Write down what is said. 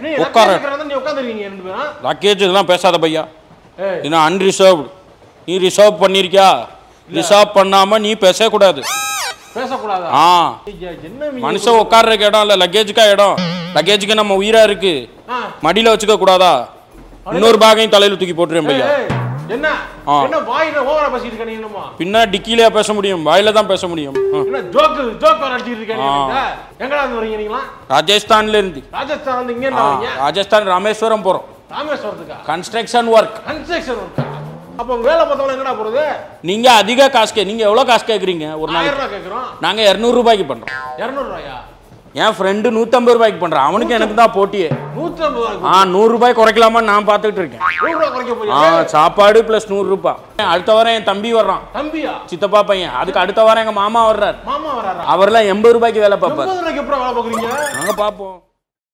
நீ உட்கார உட்கார நீ உட்காந்துருக்கீங்க ரெண்டு பேரும் லக்கேஜ் இதெல்லாம் பேசாத பையா ஏய் இது அன்ரிசர்வ்டு நீ ரிசர்வ் பண்ணிருக்கியா ரிசர்வ் பண்ணாம நீ பேசக்கூடாது பேசக்கூடாதா ஆ ஐயா, என்ன நீ மனுஷன் உட்கார்றதுக்கு இடம் இல்ல லக்கேஜுக்கா இடம் லக்கேஜுக்கு நம்ம உயிரா இருக்கு ஆ. மடியில வச்சுக்க கூடாதா இன்னொரு பேக்கையும் தலையில தூக்கி போட்டுருவேன் பையா ஏய், என்ன ஆ. என்ன வாயில ஓவரா பேசிட்டு இருக்க நீ என்னமோ பின்ன டிக்கிலேயே பேச முடியும் வாயில தான் பேச முடியும் ஆ. என்ன ஜோக்கு ஜோக் வர அடிச்சிட்டு இருக்க நீ என்கிட்ட? எங்கடா இருந்து வரீங்க நீங்களா ராஜஸ்தான்ல இருந்து ராஜஸ்தான் வந்து இங்க ஆ, என்ன வரீங்க ராஜஸ்தான் ராமேஸ்வரம் போறோம் ராமேஸ்வரத்துக்கா கன்ஸ்ட்ரக்ஷன் ஒர்க் கன்ஸ்ட்ரக்ஷன் ஒர்க்கா அப்போ உங்க வேலை பார்த்தவங்க எங்கடா போறது நீங்க அதிக காசு கே நீங்க எவ்வளவு காசு கேக்குறீங்க ஒரு ஆயிரம் நாளைக்கு ரூபாய் கேட்குறோம் நாங்க இருநூறு ரூபாய்க்கு பண்றோம் இரநூறு ரூபாயா என் ஃப்ரெண்டு நூத்தம்பது ரூபாய்க்கு பண்றான் அவனுக்கு எனக்கு தான் போட்டியே நூற்றி ஐம்பது ரூபாய் ஆ நூறு ரூபாய் குறைக்கலாமான்னு நான் பார்த்துட்டு இருக்கேன் நூறு ரூபாய் குறைக்க ஆ போறீங்க சாப்பாடு பிளஸ் நூறு ரூபாய் அடுத்த வாரம் என் தம்பி வர்றான் தம்பியா சித்தப்பா பையன் அதுக்கு அடுத்த வாரம் எங்க மாமா வர்றாரு மாமா வராரா அவர்லாம் எண்பது ரூபாய்க்கு வேலை பார்ப்பார் எண்பது ரூபாய்க்கு எப்படி வேலை பார்க்குறீங்க நாங்க பார்ப்போம்